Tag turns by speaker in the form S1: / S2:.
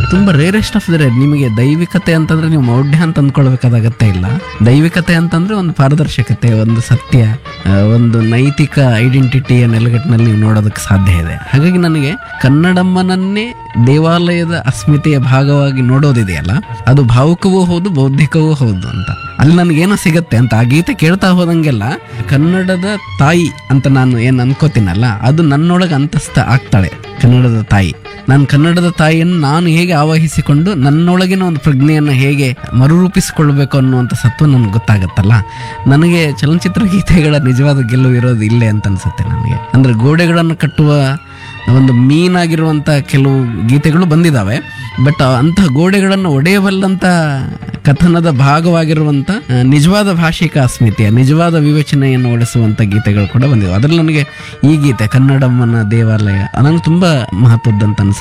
S1: ತುಂಬಾ rarest of the rare ನಿಮಗೆ ದೈವಿಕತೆ ಅಂತಂದ್ರೆ ನೀವು ಮೌಢ್ಯ ಅಂತ ಅಂದ್ಕೊಳ್ಬೇಕಾದ ಅಗತ್ಯ ಇಲ್ಲ ದೈವಿಕತೆ ಅಂತಂದ್ರೆ ಒಂದು ಪಾರದರ್ಶಕತೆ ಒಂದು ಸತ್ಯ ಆ, ಒಂದು ನೈತಿಕ ಐಡೆಂಟಿಟಿಯ ನೆಲೆಗಟ್ಟಿನಲ್ಲಿ ನೀವು ನೋಡೋದಕ್ಕೆ ಸಾಧ್ಯ ಇದೆ ಹಾಗಾಗಿ ನನಗೆ ಕನ್ನಡಮ್ಮನನ್ನೇ ದೇವಾಲಯದ ಅಸ್ಮಿತೆಯ ಭಾಗವಾಗಿ ನೋಡೋದಿದೆಯಲ್ಲ ಅದು ಭಾವುಕವೂ ಹೌದು ಬೌದ್ಧಿಕವೂ ಹೌದು ಅಂತ ಅಲ್ಲಿ ನನಗೇನೋ ಸಿಗತ್ತೆ ಅಂತ ಆ ಗೀತೆ ಕೇಳ್ತಾ ಹೋದಂಗೆಲ್ಲ ಕನ್ನಡದ ತಾಯಿ ಅಂತ ನಾನು ಏನು ಅನ್ಕೋತೀನಲ್ಲ ಅದು ನನ್ನೊಳಗೆ ಅಂತಸ್ಥ ಆಗ್ತಾಳೆ ಕನ್ನಡದ ತಾಯಿ ನಾನು ಕನ್ನಡದ ತಾಯಿಯನ್ನು ನಾನು ಹೇಗೆ ಆವಾಹಿಸಿಕೊಂಡು ನನ್ನೊಳಗಿನ ಒಂದು ಪ್ರಜ್ಞೆಯನ್ನು ಹೇಗೆ ಮರುರೂಪಿಸಿಕೊಳ್ಬೇಕು ಅನ್ನುವಂಥ ಸತ್ವ ನನಗೆ ಗೊತ್ತಾಗತ್ತಲ್ಲ ನನಗೆ ಚಲನಚಿತ್ರ ಗೀತೆಗಳ ನಿಜವಾದ ಗೆಲುವು ಇರೋದು ಇಲ್ಲೇ ಅಂತ ಅನ್ಸುತ್ತೆ ನನಗೆ ಅಂದ್ರೆ ಗೋಡೆಗಳನ್ನು ಕಟ್ಟುವ ಒಂದು ಮೀನಾಗಿರುವಂಥ ಕೆಲವು ಗೀತೆಗಳು ಬಂದಿದ್ದಾವೆ ಬಟ್ ಅಂತಹ ಗೋಡೆಗಳನ್ನು ಒಡೆಯಬಲ್ಲಂತ ಕಥನದ ಭಾಗವಾಗಿರುವಂಥ ಆ, ನಿಜವಾದ ಭಾಷಿಕ ಅಸ್ಮಿತೆಯ ನಿಜವಾದ ವಿವೇಚನೆಯನ್ನು ಒಡೆಸುವಂಥ ಗೀತೆಗಳು ಕೂಡ ಬಂದಿವೆ ಅದರಲ್ಲಿ ನನಗೆ ಈ ಗೀತೆ ಕನ್ನಡಮ್ಮನ ದೇವಾಲಯ ನನಗೆ ತುಂಬ ಮಹತ್ವದ್ದಂತ ಅನ್ಸುತ್ತೆ